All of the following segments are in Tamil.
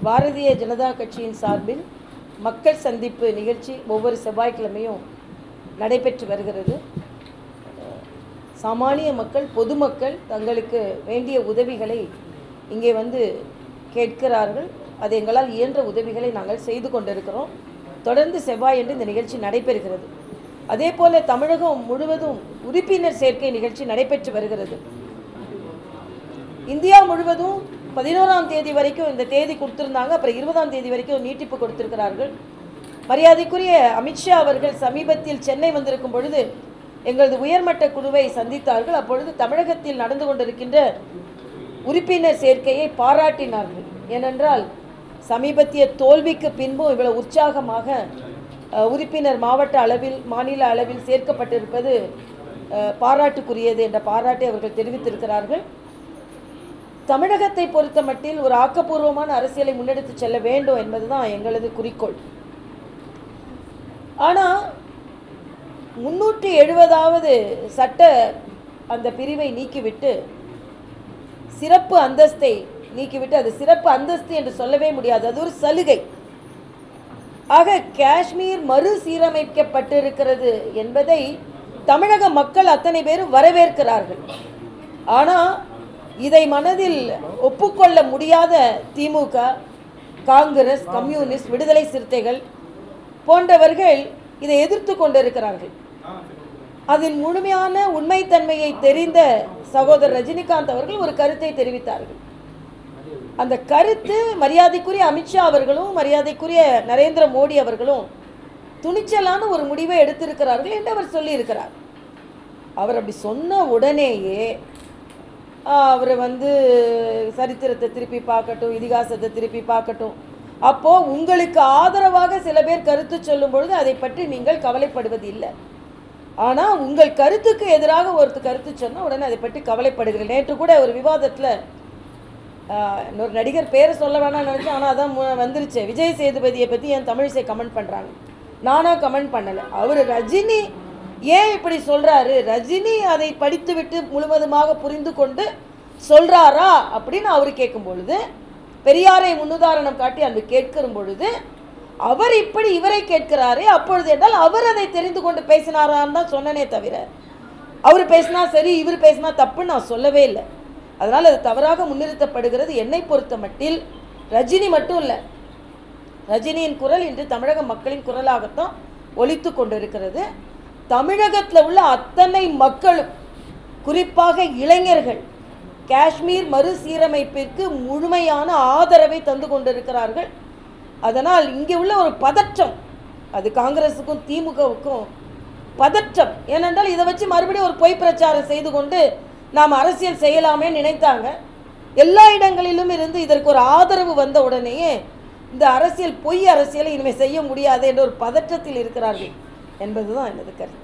பாரதிய ஜனதா கட்சியின் சார்பில் மக்கள் சந்திப்பு நிகழ்ச்சி ஒவ்வொரு செவ்வாய்க்கிழமையும் நடைபெற்று வருகிறது சாமானிய மக்கள் பொதுமக்கள் தங்களுக்கு வேண்டிய உதவிகளை இங்கே வந்து கேட்கிறார்கள் அது எங்களால் இயன்ற உதவிகளை நாங்கள் செய்து கொண்டிருக்கிறோம் தொடர்ந்து செவ்வாயன்று இந்த நிகழ்ச்சி நடைபெறுகிறது அதே போல தமிழகம் முழுவதும் உறுப்பினர் சேர்க்கை நிகழ்ச்சி நடைபெற்று வருகிறது இந்தியா முழுவதும் பதினோராம் தேதி வரைக்கும் இந்த தேதி கொடுத்துருந்தாங்க அப்புறம் இருபதாம் தேதி வரைக்கும் நீட்டிப்பு கொடுத்திருக்கிறார்கள் மரியாதைக்குரிய அமித்ஷா அவர்கள் சமீபத்தில் சென்னை வந்திருக்கும் பொழுது எங்களது உயர்மட்ட குழுவை சந்தித்தார்கள் அப்பொழுது தமிழகத்தில் நடந்து கொண்டிருக்கின்ற உறுப்பினர் சேர்க்கையை பாராட்டினார்கள் ஏனென்றால் சமீபத்திய தோல்விக்கு பின்பும் இவ்வளவு உற்சாகமாக அஹ், உறுப்பினர் மாவட்ட அளவில் மாநில அளவில் சேர்க்கப்பட்டிருப்பது அஹ், பாராட்டுக்குரியது என்ற பாராட்டை அவர்கள் தெரிவித்திருக்கிறார்கள் தமிழகத்தை பொறுத்த மட்டில் ஒரு ஆக்கப்பூர்வமான அரசியலை முன்னெடுத்து செல்ல வேண்டும் என்பதுதான் எங்களது குறிக்கோள் ஆனால் முன்னூற்றி எழுபதாவது சட்ட அந்த பிரிவை நீக்கிவிட்டு சிறப்பு அந்தஸ்தை நீக்கிவிட்டு அது சிறப்பு அந்தஸ்து என்று சொல்லவே முடியாது அது ஒரு சலுகை ஆக காஷ்மீர் மறுசீரமைக்கப்பட்டிருக்கிறது என்பதை தமிழக மக்கள் அத்தனை பேரும் வரவேற்கிறார்கள் ஆனால் இதை மனதில் ஒப்புக்கொள்ள முடியாத திமுக காங்கிரஸ் கம்யூனிஸ்ட் விடுதலை சிறுத்தைகள் போன்றவர்கள் இதை எதிர்த்து கொண்டிருக்கிறார்கள் அதில் முழுமையான உண்மைத்தன்மையை தெரிந்த சகோதரர் ரஜினிகாந்த் அவர்கள் ஒரு கருத்தை தெரிவித்தார்கள் அந்த கருத்து மரியாதைக்குரிய அமித்ஷா அவர்களும் மரியாதைக்குரிய நரேந்திர மோடி அவர்களும் துணிச்சலான ஒரு முடிவை எடுத்திருக்கிறார்கள் என்று அவர் சொல்லியிருக்கிறார் அவர் அப்படி சொன்ன உடனேயே அவர் வந்து சரித்திரத்தை திருப்பி பார்க்கட்டும் இதிகாசத்தை திருப்பி பார்க்கட்டும் அப்போ உங்களுக்கு ஆதரவாக சில பேர் கருத்து சொல்லும் பொழுது அதை பற்றி நீங்கள் கவலைப்படுவது இல்லை ஆனால் உங்கள் கருத்துக்கு எதிராக ஒருத்தர் கருத்து சொன்னால் உடனே அதை பற்றி கவலைப்படுகிறீர்கள் நேற்று கூட ஒரு விவாதத்தில் இன்னொரு நடிகர் பேரை சொல்ல வேணாம்னு நினச்சேன் ஆனால் அதான் மு- வந்துருச்சு விஜய் சேதுபதியை பற்றி என் தமிழிசை கமெண்ட் பண்ணுறாங்க நானாக கமெண்ட் பண்ணலை அவர் ரஜினி ஏன் இப்படி சொல்கிறாரு ரஜினி அதை படித்துவிட்டு முழுவதுமாக புரிந்து கொண்டு சொல்கிறாரா அப்படின்னு அவர் கேட்கும் பொழுது பெரியாரை முன்னுதாரணம் காட்டி அன்று கேட்கிற பொழுது அவர் இப்படி இவரை கேட்கிறாரே அப்பொழுது என்றால் அவர் அதை தெரிந்து கொண்டு பேசினாரான்னு தான் சொன்னனே தவிர அவர் பேசினா சரி இவர் பேசினா தப்புன்னு நான் சொல்லவே இல்லை அதனால் அது தவறாக முன்னிறுத்தப்படுகிறது என்னை பொறுத்த மட்டில் ரஜினி மட்டும் இல்லை ரஜினியின் குரல் இன்று தமிழக மக்களின் குரலாகத்தான் ஒலித்து கொண்டிருக்கிறது தமிழகத்தில் உள்ள அத்தனை மக்களும் குறிப்பாக இளைஞர்கள் காஷ்மீர் மறுசீரமைப்பிற்கு முழுமையான ஆதரவை தந்து கொண்டிருக்கிறார்கள் அதனால் இங்கே உள்ள ஒரு பதற்றம் அது காங்கிரஸுக்கும் திமுகவுக்கும் பதற்றம் ஏனென்றால் இதை வச்சு மறுபடியும் ஒரு பொய் பிரச்சாரம் செய்து கொண்டு நாம் அரசியல் செய்யலாமே நினைத்தாங்க எல்லா இடங்களிலும் இருந்து இதற்கு ஒரு ஆதரவு வந்த உடனேயே இந்த அரசியல் பொய் அரசியலை இனிமேல் செய்ய முடியாது என்ற ஒரு பதற்றத்தில் இருக்கிறார்கள் என்பதுதான் எனது கருத்து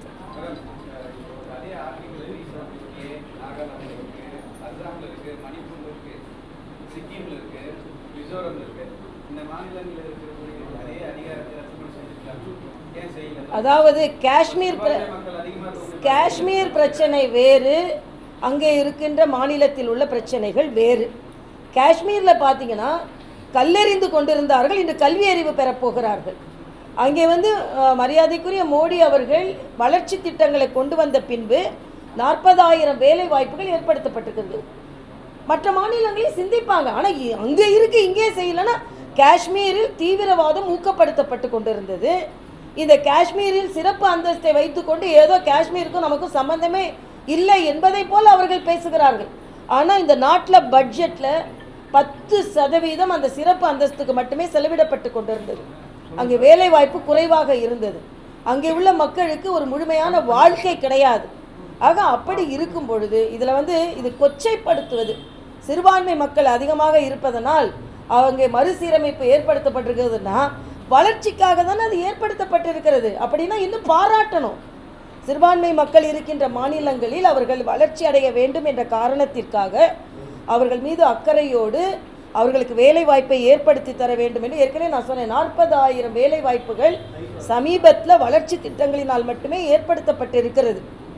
அதே ஆர்டிகல் ஈஸ்வரம் இருக்கு நாகாலாந்து இருக்கு அஸ்ஸாம்ல இருக்கு மணிப்பூர்ல இருக்கு சிக்கிம்ல இருக்கு மிசோரம் இருக்கு இந்த மாநிலங்களில் இருக்கக்கூடிய அதே அதிகாரத்தை ரத்து செஞ்சுக்கலாம் ஏன் செய்யல அதாவது காஷ்மீர் பிர சிறுபான்மை மக்கள் அதிகமா இருக்கவங்க காஷ்மீர் பிரச்சனை வேறு அங்கே இருக்கின்ற மாநிலத்தில் உள்ள பிரச்சனைகள் வேறு காஷ்மீரில் பார்த்தீங்கன்னா கல்லெறிந்து கொண்டிருந்தார்கள் இன்று கல்வி அறிவு பெறப் போகிறார்கள் அங்கே வந்து அஹ், மரியாதைக்குரிய மோடி அவர்கள் வளர்ச்சி திட்டங்களை கொண்டு வந்த பின்பு நாற்பதாயிரம் வேலை வாய்ப்புகள் ஏற்படுத்தப்பட்டிருக்கிறது மற்ற மாநிலங்களையும் சிந்திப்பாங்க ஆனால் அங்கே இருக்கு இங்கே செய்யலைன்னா காஷ்மீரில் தீவிரவாதம் ஊக்கப்படுத்தப்பட்டு கொண்டிருந்தது இந்த காஷ்மீரில் சிறப்பு அந்தஸ்தை வைத்துக்கொண்டு ஏதோ காஷ்மீருக்கும் நமக்கும் சம்பந்தமே இல்லை என்பதை போல் அவர்கள் பேசுகிறார்கள் ஆனால் இந்த நாட்டில் பட்ஜெட்டில் பத்து சதவீதம் அந்த சிறப்பு அந்தஸ்துக்கு மட்டுமே செலவிடப்பட்டு கொண்டிருந்தது அங்கே வேலை வாய்ப்பு குறைவாக இருந்தது அங்கே உள்ள மக்களுக்கு ஒரு முழுமையான வாழ்க்கை கிடையாது ஆக அப்படி இருக்கும் பொழுது இதில் வந்து இது கொச்சைப்படுத்துவது சிறுபான்மை மக்கள் அதிகமாக இருப்பதனால் அவங்க மறுசீரமைப்பு ஏற்படுத்தப்பட்டிருக்கிறதுனா வளர்ச்சிக்காக தானே அது ஏற்படுத்தப்பட்டிருக்கிறது அப்படின்னா இன்னும் பாராட்டணும் சிறுபான்மை மக்கள் இருக்கின்ற மாநிலங்களில் அவர்கள் வளர்ச்சி அடைய வேண்டும் என்ற காரணத்திற்காக அவர்கள் மீது அக்கறையோடு அவர்களுக்கு வேலை வாய்ப்பை ஏற்படுத்தி தர வேண்டும் என்று ஏற்கனவே நான் சொன்னேன் நாற்பதாயிரம் வேலை வாய்ப்புகள் சமீபத்தில் வளர்ச்சி திட்டங்களினால் மட்டுமே ஏற்படுத்தப்பட்டிருக்கிறது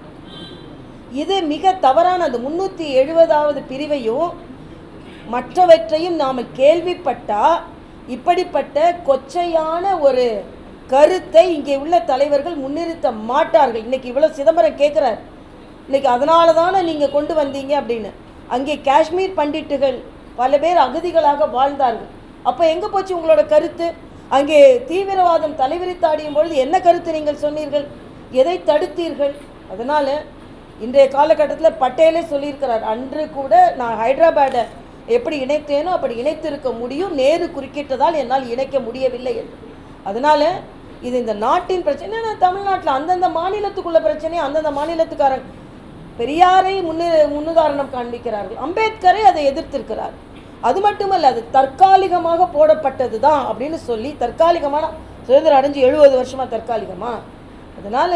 இது மிக தவறான அந்த முன்னூற்றி எழுபதாவது பிரிவையும் மற்றவற்றையும் நாம் கேள்விப்பட்டா இப்படிப்பட்ட கொச்சையான ஒரு கருத்தை இங்கே உள்ள தலைவர்கள் முன்னிறுத்த மாட்டார்கள் இன்னைக்கு இவ்வளோ சிதம்பரம் கேட்குறார் இன்னைக்கு அதனால தானே நீங்கள் கொண்டு வந்தீங்க அப்படின்னு அங்கே காஷ்மீர் பண்டிட்டுகள் பல பேர் அகதிகளாக வாழ்ந்தார்கள் அப்போ எங்கே போச்சு உங்களோட கருத்து அங்கே தீவிரவாதம் தலைவிரித்தாடியும் பொழுது என்ன கருத்து நீங்கள் சொன்னீர்கள் எதை தடுத்தீர்கள் அதனால் இன்றைய காலகட்டத்தில் பட்டேலே சொல்லியிருக்கிறார் அன்று கூட நான் ஹைதராபாடை எப்படி இணைத்தேனோ அப்படி இணைத்திருக்க முடியும் நேரு குறுக்கிட்டதால் என்னால் இணைக்க முடியவில்லை என்று அதனால் இது இந்த நாட்டின் பிரச்சனை நான் தமிழ்நாட்டில் அந்தந்த மாநிலத்துக்குள்ள பிரச்சனை அந்தந்த மாநிலத்துக்காரன் பெரியாரை முன்னு முன்னுதாரணம் காண்பிக்கிறார்கள் அம்பேத்கரை அதை எதிர்த்திருக்கிறார் அது மட்டுமல்ல அது தற்காலிகமாக போடப்பட்டது தான் அப்படின்னு சொல்லி தற்காலிகமான சுதந்திரம் அடைஞ்சு எழுபது வருஷமா தற்காலிகமா அதனால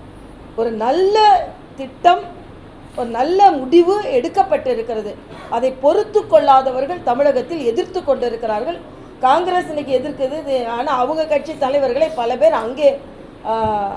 ஒரு நல்ல திட்டம் ஒரு நல்ல முடிவு எடுக்கப்பட்டிருக்கிறது அதை பொறுத்து கொள்ளாதவர்கள் தமிழகத்தில் எதிர்த்து கொண்டிருக்கிறார்கள் காங்கிரஸ் இன்னைக்கு எதிர்க்குது இது ஆனால் அவங்க கட்சி தலைவர்களை பல பேர் அங்கே ஆஹ்,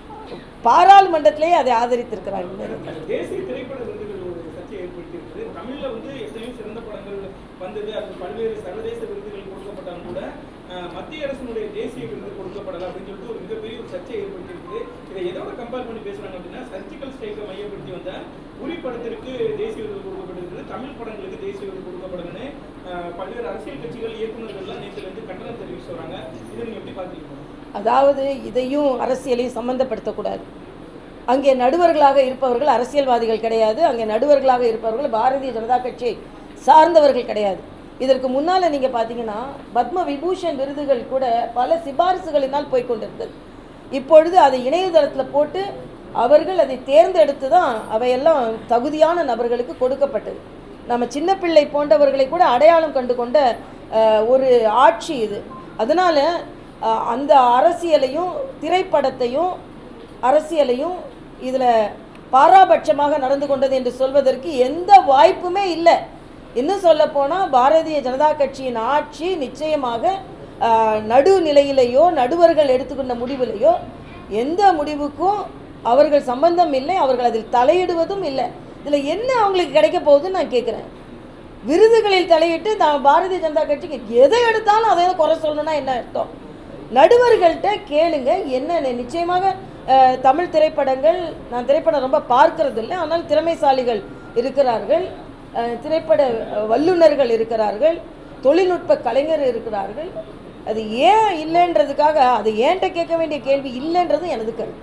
பாராளுமன்றத்திலேயே அதை ஆதரித்திருக்கிறார்கள் தேசிய திரைப்பட விருதுகள் ஒரு சர்ச்சையை ஏற்படுத்தியிருக்கு தமிழ்ல வந்து எத்தனையோ சிறந்த படங்கள் வந்தது அது பல்வேறு சர்வதேச விருதுகள் கொடுக்கப்பட்டாலும் கூட அஹ், மத்திய அரசினுடைய தேசிய விருது கொடுக்கப்படல அப்படின்னு சொல்லிட்டு ஒரு மிகப்பெரிய ஒரு சர்ச்சை ஏற்படுத்தியிருக்கு இதை எதோட கம்பேர் பண்ணி பேசுறாங்க அப்படின்னா சர்ஜிக்கல் ஸ்ட்ரைக்கை மையப்படுத்தி வந்த உரி படத்திற்கு தேசிய விருது கொடுக்கப்பட்டிருக்குது தமிழ் படங்களுக்கு தேசிய விருது கொடுக்கப்படலன்னு அஹ், பல்வேறு அரசியல் கட்சிகள் இயக்குநர்கள்லாம் நேற்றுல இருந்து கண்டனம் தெரிவிச்சு வராங்க இதை நீங்க எப்படி பாத்தீங்க அதாவது இதையும் அரசியலையும் சம்பந்தப்படுத்தக்கூடாது அங்கே நடுவர்களாக இருப்பவர்கள் அரசியல்வாதிகள் கிடையாது அங்கே நடுவர்களாக இருப்பவர்கள் பாரதிய ஜனதா கட்சியை சார்ந்தவர்கள் கிடையாது இதற்கு முன்னால் நீங்கள் பார்த்தீங்கன்னா பத்ம விபூஷன் விருதுகள் கூட பல சிபாரிசுகளினால் போய் கொண்டிருந்தது இப்பொழுது அதை இணையதளத்தில் போட்டு அவர்கள் அதை தேர்ந்தெடுத்து தான் அவையெல்லாம் தகுதியான நபர்களுக்கு கொடுக்கப்பட்டது நம்ம சின்ன பிள்ளை போன்றவர்களை கூட அடையாளம் கண்டு கொண்ட அஹ், ஒரு ஆட்சி இது அதனால் அந்த அரசியலையும் திரைப்படத்தையும் அரசியலையும் இதில் பாராபட்சமாக நடந்து கொண்டது என்று சொல்வதற்கு எந்த வாய்ப்புமே இல்லை இன்னும் சொல்லப்போனால் பாரதிய ஜனதா கட்சியின் ஆட்சி நிச்சயமாக ஆஹ், நடுநிலையிலேயோ நடுவர்கள் எடுத்துக்கொண்ட முடிவிலேயோ எந்த முடிவுக்கும் அவர்கள் சம்பந்தம் இல்லை அவர்கள் அதில் தலையிடுவதும் இல்லை இதில் என்ன அவங்களுக்கு கிடைக்க போகுதுன்னு நான் கேட்குறேன் விருதுகளில் தலையிட்டு தான் பாரதிய ஜனதா கட்சிக்கு எதை எடுத்தாலும் அதை குறை சொல்லணும்னா என்ன அர்த்தம் நடுவர்கள்ட்ட கேளுங்க என்ன நிச்சயமாக அஹ், தமிழ் திரைப்படங்கள் நான் திரைப்படம் ரொம்ப பார்க்கறது இல்லை ஆனால் திறமைசாலிகள் இருக்கிறார்கள் அஹ், திரைப்பட அஹ், வல்லுநர்கள் இருக்கிறார்கள் தொழில்நுட்ப கலைஞர் இருக்கிறார்கள் அது ஏன் இல்லைன்றதுக்காக அது ஏன்ட்ட கேட்க வேண்டிய கேள்வி இல்லைன்றது எனது கருத்து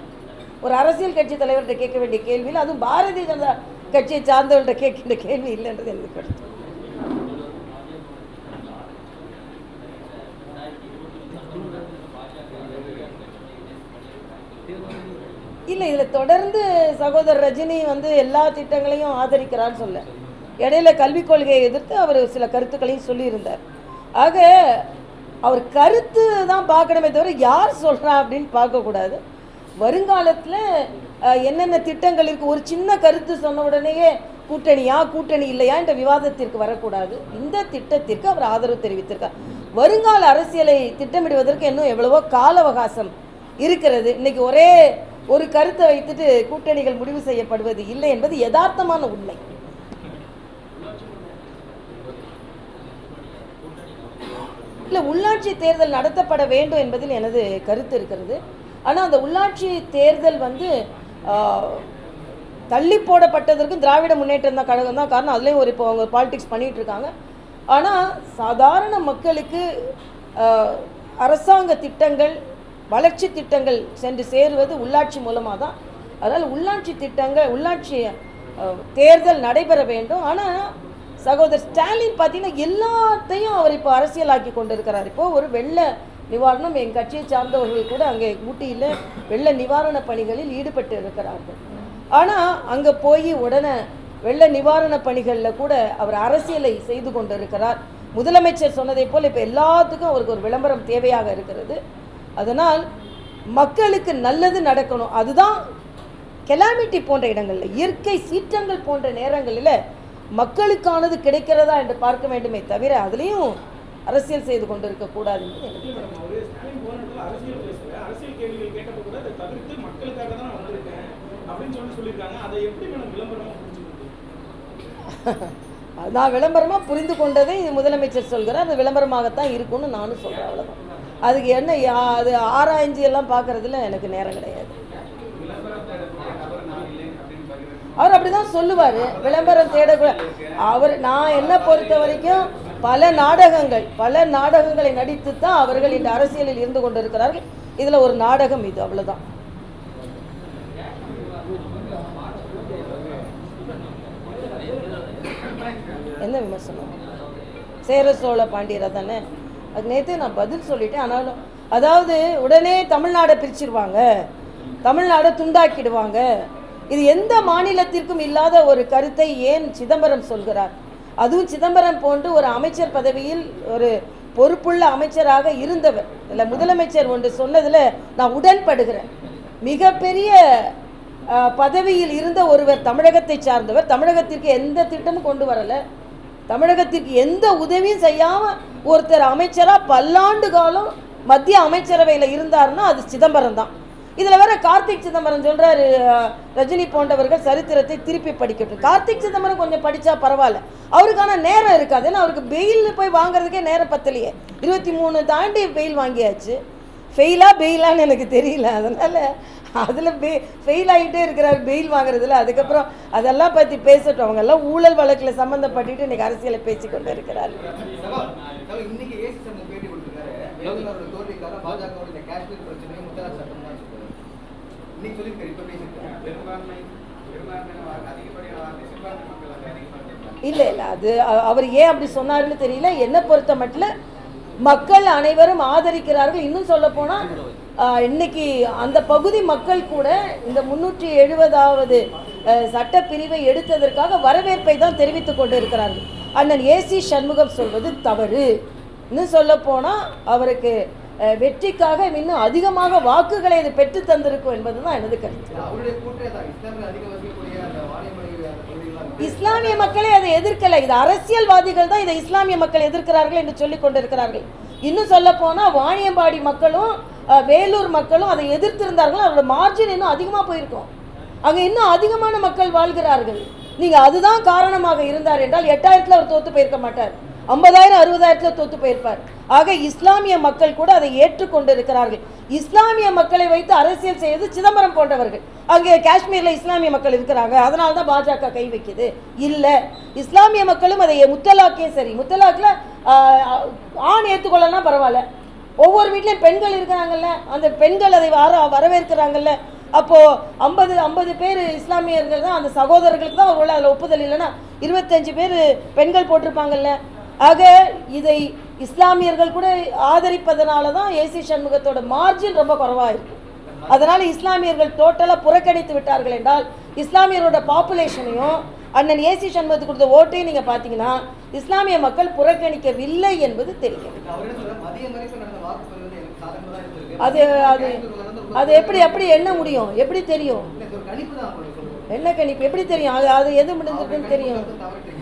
ஒரு அரசியல் கட்சி தலைவர்கிட்ட கேட்க வேண்டிய கேள்வியில் அதுவும் பாரதிய ஜனதா கட்சியை சார்ந்தவர்கிட்ட கேட்கின்ற கேள்வி இல்லைன்றது எனது கருத்து இல்லை இதில் தொடர்ந்து சகோதரர் ரஜினி வந்து எல்லா திட்டங்களையும் ஆதரிக்கிறான்னு சொல்ல இடையில கல்விக் கொள்கையை எதிர்த்து அவர் சில கருத்துக்களையும் சொல்லியிருந்தார் ஆக அவர் கருத்து தான் பார்க்கணுமே தவிர யார் சொல்கிறா அப்படின்னு பார்க்கக்கூடாது வருங்காலத்தில் என்னென்ன திட்டங்கள் இருக்குது ஒரு சின்ன கருத்து சொன்ன உடனேயே கூட்டணியா கூட்டணி இல்லையா என்ற விவாதத்திற்கு வரக்கூடாது இந்த திட்டத்திற்கு அவர் ஆதரவு தெரிவித்திருக்கார் வருங்கால அரசியலை திட்டமிடுவதற்கு இன்னும் எவ்வளவோ கால அவகாசம் இருக்கிறது இன்னைக்கு ஒரே ஒரு கருத்தை வைத்துட்டு கூட்டணிகள் முடிவு செய்யப்படுவது இல்லை என்பது யதார்த்தமான உண்மை இல்லை உள்ளாட்சி தேர்தல் நடத்தப்பட வேண்டும் என்பதில் எனது கருத்து இருக்கிறது ஆனால் அந்த உள்ளாட்சி தேர்தல் வந்து ஆஹ், தள்ளி போடப்பட்டதற்கும் திராவிட முன்னேற்றம் தான் கழகம் தான் காரணம் அதுலேயும் ஒரு இப்போ அவங்க பாலிடிக்ஸ் பண்ணிட்டு இருக்காங்க ஆனால் சாதாரண மக்களுக்கு ஆஹ், அரசாங்க திட்டங்கள் வளர்ச்சி திட்டங்கள் சென்று சேருவது உள்ளாட்சி மூலமாக தான் அதனால் உள்ளாட்சி திட்டங்கள் உள்ளாட்சி ஆஹ், தேர்தல் நடைபெற வேண்டும் ஆனால் சகோதரர் ஸ்டாலின் பார்த்தீங்கன்னா எல்லாத்தையும் அவர் இப்போ அரசியலாக்கி கொண்டிருக்கிறார் இப்போ ஒரு வெள்ள நிவாரணம் என் கட்சியை சார்ந்தவர்கள் கூட அங்கே ஊட்டியில் வெள்ள நிவாரண பணிகளில் ஈடுபட்டு இருக்கிறார்கள் ஆனால் அங்கே போய் உடனே வெள்ள நிவாரண பணிகளில் கூட அவர் அரசியலை செய்து கொண்டிருக்கிறார் முதலமைச்சர் சொன்னதை போல் இப்போ எல்லாத்துக்கும் அவருக்கு ஒரு விளம்பரம் தேவையாக இருக்கிறது அதனால் மக்களுக்கு நல்லது நடக்கணும் அதுதான் கெலாமிட்டி போன்ற இடங்களில் இயற்கை சீற்றங்கள் போன்ற நேரங்களில் மக்களுக்கானது கிடைக்கிறதா என்று பார்க்க வேண்டுமே தவிர அதுலேயும் அரசியல் செய்து கொண்டிருக்க கூடாது என்பது எனக்கு இல்ல மேடம் அவரு ஸ்டாலின் போன இடத்துல அரசியல் பேசல அரசியல் கேள்விகள் கேட்டப்ப கூட அதை தவிர்த்து மக்களுக்காக தான் நான் வந்திருக்கேன் அப்படின்னு சொல்லி சொல்லியிருக்காங்க அதை எப்படி மேடம் விளம்பரமா புரிஞ்சுக்கிறது நான் விளம்பரமாக புரிந்து கொண்டதை இது முதலமைச்சர் சொல்கிறார் அது விளம்பரமாகத்தான் இருக்கும்னு நானும் சொல்கிறேன் அவ்வளோதான் அதுக்கு என்ன யா- அது ஆராய்ச்சி எல்லாம் பார்க்கறதுல எனக்கு நேரம் கிடையாது விளம்பரம் தேடக்கூடிய நபர் நான் இல்லை அப்படின்னு பகிர்ந்து அவர் அப்படிதான் சொல்லுவார் விளம்பரம் தேடக்கூட அவர் நான் என்ன பொறுத்த வரைக்கும் பல நாடகங்கள் பல நாடகங்களை நடித்து தான் அவர்கள் இந்த அரசியலில் இருந்து கொண்டிருக்கிறார்கள் இதில் ஒரு நாடகம் இது அவ்வளவுதான் என்ன விமர்சனம் சேர சோழ பாண்டியரா தானே அது நேற்று நான் பதில் சொல்லிட்டேன் ஆனாலும் அதாவது உடனே தமிழ்நாடை பிரிச்சிருவாங்க தமிழ்நாடை துண்டாக்கிடுவாங்க இது எந்த மாநிலத்திற்கும் இல்லாத ஒரு கருத்தை ஏன் சிதம்பரம் சொல்கிறார் அதுவும் சிதம்பரம் போன்று ஒரு அமைச்சர் பதவியில் ஒரு பொறுப்புள்ள அமைச்சராக இருந்தவர் இல்லை முதலமைச்சர் ஒன்று சொன்னதில் நான் உடன்படுகிறேன் மிகப்பெரிய அஹ், பதவியில் இருந்த ஒருவர் தமிழகத்தை சார்ந்தவர் தமிழகத்திற்கு எந்த திட்டமும் கொண்டு வரல தமிழகத்திற்கு எந்த உதவியும் செய்யாம ஒருத்தர் அமைச்சரா பல்லாண்டு காலம் மத்திய அமைச்சரவையில் இருந்தாருன்னா அது சிதம்பரம் தான் இதுல வேற கார்த்திக் சிதம்பரம் சொல்றாரு அஹ், ரஜினி போன்றவர்கள் சரித்திரத்தை திருப்பி படிக்கட்டும் கார்த்திக் சிதம்பரம் கொஞ்சம் படிச்சா பரவாயில்ல அவருக்கான நேரம் இருக்காது ஏன்னா அவருக்கு பெயில் போய் வாங்குறதுக்கே நேரம் பத்தலையே இருபத்தி மூணு தாண்டி பெயில் வாங்கியாச்சு ஃபெயிலா பெயிலான்னு எனக்கு தெரியல அதனால அதில் பெ ஃபெயில் ஆகிட்டே இருக்கிறார் பெயில் வாங்குறதுல அதுக்கப்புறம் அதெல்லாம் பற்றி பேசட்டும் அவங்க எல்லாம் ஊழல் வழக்கில் சம்மந்தப்பட்டுட்டு இன்னைக்கு அரசியலை பேசி கொண்டு இருக்கிறார் சகோ, சகோ, இன்னைக்கு ஏசி சண்முகம் பேட்டி கொடுத்திருக்காரு. வேலுநாதோட தோல்விக்காக பாஜகவோட இந்த காஷ்மீர் பிரச்சனையை முத்தலாக் சட்டம் தான் சொல்றாரு. இன்னைக்கு சொல்லியிருக்காரு, இப்ப பேசியிருக்காரு. பெரும்பான்மை பெரும்பான்மையான வாக்கு அதிகப்படியான வாக்கு சிறுபான்மை மக்கள் வந்து அதிகமாக இருக்காங்க இல்லை இல்லை அது அ- அவர் ஏன் அப்படி சொன்னாருன்னு தெரியல என்னை பொறுத்த மட்டும் மக்கள் அனைவரும் ஆதரிக்கிறார்கள் இன்னும் சொல்ல போனால் இன்னைக்கு அந்த பகுதி மக்கள் கூட இந்த முன்னூற்றி எழுபதாவது சட்டப்பிரிவை எடுத்ததற்காக வரவேற்பை தான் தெரிவித்துக் கொண்டிருக்கிறார்கள் அண்ணன் ஏசி சண்முகம் சொல்வது தவறு இன்னும் சொல்ல போனால் அவருக்கு அஹ், வெற்றிக்காக இன்னும் அதிகமாக வாக்குகளை இது பெற்று தந்திருக்கும் என்பதுதான் எனது கருத்து அவருடைய கூட்டே தான் இஸ்லாமியர் அதிகம் வசிக்கக்கூடிய அந்த வாணியமொழி அந்த பகுதிகள்லாம் வந்து இஸ்லாமிய மக்களை அதை எதிர்க்கல இது அரசியல்வாதிகள் தான் இதை இஸ்லாமிய மக்கள் எதிர்க்கிறார்கள் என்று சொல்லிக் கொண்டிருக்கிறார்கள் இன்னும் சொல்ல போனா வாணியம்பாடி மக்களும் அஹ், வேலூர் மக்களும் அதை எதிர்த்திருந்தார்கள் அதோட மார்ஜின் இன்னும் அதிகமா போயிருக்கும் அங்க இன்னும் அதிகமான மக்கள் வாழ்கிறார்கள் நீங்க அதுதான் காரணமாக இருந்தார் என்றால் எட்டாயிரத்துல அவர் தோத்து போயிருக்க மாட்டார் ஐம்பதாயிரம் அறுபதாயிரத்துல தோத்து போயிருப்பார் ஆக இஸ்லாமிய மக்கள் கூட அதை ஏற்றுக்கொண்டிருக்கிறார்கள் இஸ்லாமிய மக்களை வைத்து அரசியல் செய்வது சிதம்பரம் போன்றவர்கள் அங்கே காஷ்மீர்ல இஸ்லாமிய மக்கள் இருக்கிறாங்க அதனால தான் பாஜக கை வைக்குது இல்ல இஸ்லாமிய மக்களும் அதை முத்தலாக்கே சரி முத்தலாக்ல ஆஹ், ஆண் ஏற்றுக்கொள்ளலாம் பரவாயில்ல ஒவ்வொரு வீட்லயும் பெண்கள் இருக்கிறாங்கல்ல அந்த பெண்கள் அதை வர வரவேற்கிறாங்கல்ல அப்போ ஐம்பது ஐம்பது பேர் இஸ்லாமியர்கள் தான் அந்த சகோதரர்களுக்கு தான் ஒருவேளை அதில் ஒப்புதல் இல்லைன்னா இருபத்தஞ்சு பேர் பெண்கள் போட்டிருப்பாங்கல்ல ஆக இதை இஸ்லாமியர்கள் கூட ஆதரிப்பதனால தான் ஏசி சண்முகத்தோட மார்ஜின் ரொம்ப குறைவா இருக்கு அதனால இஸ்லாமியர்கள் டோட்டலாக புறக்கணித்து விட்டார்கள் என்றால் இஸ்லாமியரோட பாப்புலேஷனையும் அண்ணன் ஏசி சண்முகத்துக்கு கொடுத்த ஓட்டையும் நீங்க பார்த்தீங்கன்னா இஸ்லாமிய மக்கள் புறக்கணிக்கவில்லை என்பது தெரியும் அவர் என்ன சொல்றாரு, மதியம் வரைக்கும் நடந்த வாக்குப்பதிவு வந்து எனக்கு சாதகமா தான் இருந்திருக்கு. அது அது காஷ்மீர்ல நடந்த ஒரு அது எப்படி எப்படி எண்ண முடியும் எப்படி தெரியும் இல்ல, இது ஒரு கணிப்பு தான் அவங்களுக்கு சொல்றேன். என்ன கணிப்பு எப்படி தெரியும் அது அது எது முடிஞ்சிருக்குன்னு தெரியும் கணிப்பு தவறிட்டீங்க.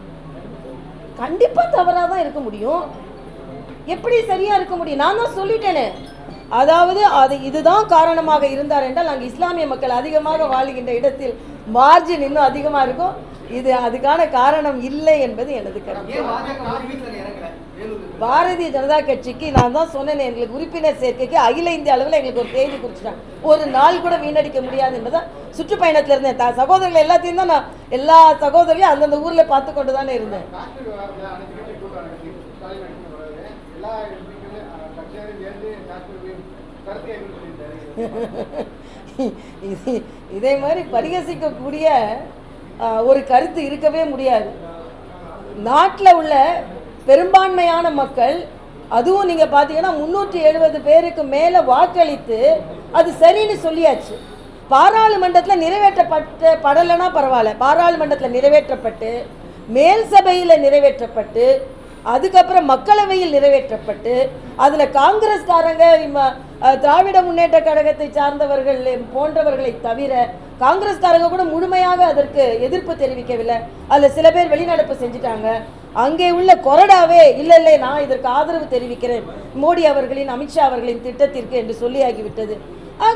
கண்டிப்பா தவறாக தான் இருக்க முடியும் எப்படி சரியா இருக்க முடியும் நான் தான் சொல்லிட்டேனே அதாவது அது இதுதான் காரணமாக இருந்தார் என்றால் அங்கு இஸ்லாமிய மக்கள் அதிகமாக வாழுகின்ற இடத்தில் மார்ஜின் இன்னும் அதிகமா இருக்கும் இது அதுக்கான காரணம் இல்லை என்பது எனது கருத்து ஏன் பாஜக ஒரு வீட்டுல இறங்கல வேலூர் பாரதிய ஜனதா கட்சிக்கு நான் தான் சொன்னேன் எங்களுக்கு உறுப்பினர் சேர்க்கைக்கு அகில இந்திய அளவில் எங்களுக்கு ஒரு தேதி குறிச்சிட்டாங்க ஒரு நாள் கூட வீணடிக்க முடியாது என்பதான் சுற்றுப்பயணத்தில் இருந்தேன் த சகோதரர்கள் எல்லாத்தையும் தான் நான் எல்லா சகோதரியும் அந்தந்த ஊரில் பார்த்து கொண்டு தானே இருந்தேன் காஷ்மீர் விவகாரத்தில் அனைத்து கட்சி கூட்டம் நடத்தி ஸ்டாலின் அழைப்பு வராது எல்லா எம்பிக்களும் கட்சியாரும் சேர்ந்து காஷ்மீர் கருத்து கேட்கணும்னு சொல்லியிருந்தாரு இது இதே மாதிரி பரிகசிக்கக்கூடிய ஆஹ், ஒரு கருத்து இருக்கவே முடியாது நாட்டில் உள்ள பெரும்பான்மையான மக்கள் அதுவும் நீங்கள் பார்த்தீங்கன்னா முந்நூற்றி எழுபது பேருக்கு மேலே வாக்களித்து அது சரின்னு சொல்லியாச்சு பாராளுமன்றத்தில் நிறைவேற்றப்பட்ட படலைன்னா பரவாயில்ல பாராளுமன்றத்தில் நிறைவேற்றப்பட்டு மேல் சபையில் நிறைவேற்றப்பட்டு அதுக்கப்புறம் மக்களவையில் நிறைவேற்றப்பட்டு அதில் காங்கிரஸ்காரங்க இம்ம- அஹ், திராவிட முன்னேற்ற கழகத்தை சார்ந்தவர்கள் போன்றவர்களை தவிர காங்கிரஸ்காரங்க கூட முழுமையாக அதற்கு எதிர்ப்பு தெரிவிக்கவில்லை அதில் சில பேர் வெளிநடப்பு செஞ்சுட்டாங்க அங்கே உள்ள கொறடாவே இல்லை இல்லை நான் இதற்கு ஆதரவு தெரிவிக்கிறேன் மோடி அவர்களின் அமித்ஷா அவர்களின் திட்டத்திற்கு என்று சொல்லியாகிவிட்டது ஆக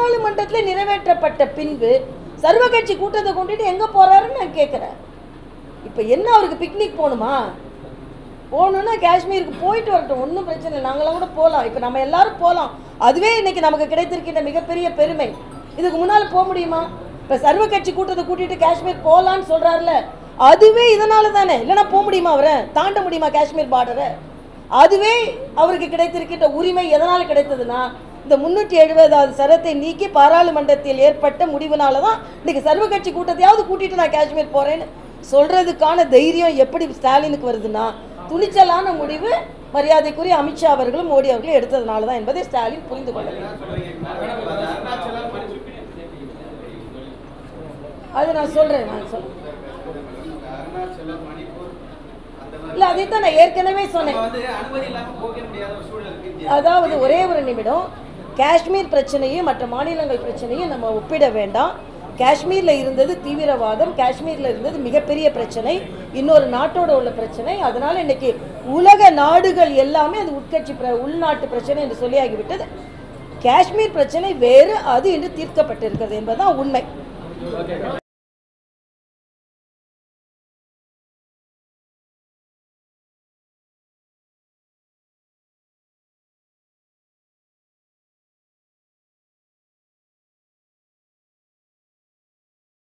பாராளுமன்றத்தில் நிறைவேற்றப்பட்ட பின்பு சர்வ கட்சி கூட்டத்தை கொண்டுட்டு எங்கே போறாருன்னு நான் கேட்குறேன் இப்போ என்ன அவருக்கு பிக்னிக் போகணுமா போகணுன்னா காஷ்மீருக்கு போயிட்டு வரட்டும் ஒன்றும் பிரச்சனை இல்லை நாங்களாம் கூட போகலாம் இப்போ நம்ம எல்லாரும் போகலாம் அதுவே இன்னைக்கு நமக்கு கிடைத்திருக்கின்ற மிகப்பெரிய பெருமை இதுக்கு முன்னால் போக முடியுமா இப்போ சர்வ கட்சி கூட்டத்தை கூட்டிட்டு காஷ்மீர் போகலான்னு சொல்கிறாருல அதுவே இதனால தானே இல்லைன்னா போக முடியுமா அவரை தாண்ட முடியுமா காஷ்மீர் பார்டரை அதுவே அவருக்கு கிடைத்திருக்கின்ற உரிமை எதனால் கிடைத்ததுன்னா இந்த முன்னூற்றி எழுபதாவது சரத்தை நீக்கி பாராளுமன்றத்தில் ஏற்பட்ட முடிவுனால தான் இன்னைக்கு சர்வ கட்சி கூட்டத்தையாவது கூட்டிட்டு நான் காஷ்மீர் போறேன்னு சொல்றதுக்கான தைரியம் எப்படி ஸ்டாலினுக்கு வருதுன்னா துணிச்சலான முடிவு மரியாதைக்குரிய அமித்ஷா அவர்களும் மோடி அவர்களும் எடுத்ததுனால தான் என்பதை ஸ்டாலின் புரிந்து கொள்ள வேண்டும் என்ன சொல்றீங்க அருணாச்சலம் மணிப்பூர் அது நான் சொல்றேன் நான் சொல்றேன் அருணாச்சலம் மணிப்பூர் அந்த மாதிரி இல்ல அதைத்தான் நான் ஏற்கனவே சொன்னேன் நம்ம வந்து அனுமதி இல்லாம போக முடியாத ஒரு சூழல் இருக்கு இந்தியா. அதாவது ஒரே ஒரு நிமிடம் காஷ்மீர் பிரச்சனையும் மற்ற மாநிலங்கள் பிரச்சனையும் நம்ம ஒப்பிட வேண்டாம் காஷ்மீர்ல இருந்தது தீவிரவாதம் காஷ்மீர்ல இருந்தது மிகப்பெரிய பிரச்சனை இன்னொரு நாட்டோட உள்ள பிரச்சனை அதனால இன்னைக்கு உலக நாடுகள் எல்லாமே அது உட்கட்சி பிர- உள்நாட்டு பிரச்சனை என்று சொல்லியாகிவிட்டது காஷ்மீர் பிரச்சனை வேறு அது இன்று தீர்க்கப்பட்டிருக்கிறது என்பதுதான் உண்மை